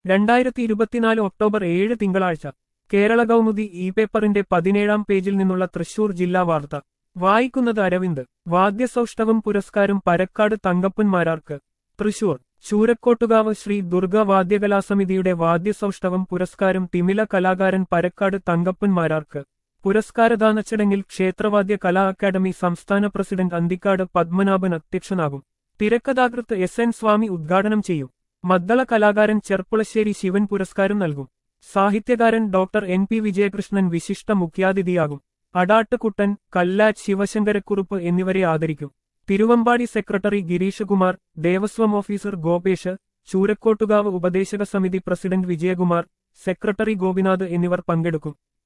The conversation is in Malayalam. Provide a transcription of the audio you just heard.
രണ്ടായിരത്തി ഇരുപത്തിനാല് ഒക്ടോബർ ഏഴ് തിങ്കളാഴ്ച കേരള കൗമുദി ഇ പേപ്പറിന്റെ പതിനേഴാം പേജിൽ നിന്നുള്ള തൃശൂർ ജില്ലാ വാർത്ത വായിക്കുന്നത് അരവിന്ദ് വാദ്യസൗഷ്ഠവം പുരസ്കാരം പരക്കാട് തങ്കപ്പൻമാരാർക്ക് തൃശൂർ ചൂരക്കോട്ടുകാവ് ശ്രീ ദുർഗ വാദ്യകലാസമിതിയുടെ വാദ്യസൗഷ്ഠവം പുരസ്കാരം തിമില കലാകാരൻ പരക്കാട് തങ്കപ്പൻമാരാർക്ക് പുരസ്കാരദാന ചടങ്ങിൽ ക്ഷേത്രവാദ്യ കലാ അക്കാദമി സംസ്ഥാന പ്രസിഡന്റ് അന്തിക്കാട് പത്മനാഭൻ അധ്യക്ഷനാകും തിരക്കഥാകൃത്ത് എസ് എൻ സ്വാമി ഉദ്ഘാടനം ചെയ്യും മദ്ദള കലാകാരൻ ചെർപ്പുളശ്ശേരി ശിവൻ പുരസ്കാരം നൽകും സാഹിത്യകാരൻ ഡോക്ടർ എൻ പി വിജയകൃഷ്ണൻ വിശിഷ്ട മുഖ്യാതിഥിയാകും അടാട്ടുകുട്ടൻ കല്ലാറ്റ് ശിവശങ്കരക്കുറുപ്പ് എന്നിവരെ ആദരിക്കും തിരുവമ്പാടി സെക്രട്ടറി ഗിരീഷ് കുമാർ ദേവസ്വം ഓഫീസർ ഗോപേഷ് ചൂരക്കോട്ടുകാവ് ഉപദേശക സമിതി പ്രസിഡന്റ് വിജയകുമാർ സെക്രട്ടറി ഗോപിനാഥ് എന്നിവർ പങ്കെടുക്കും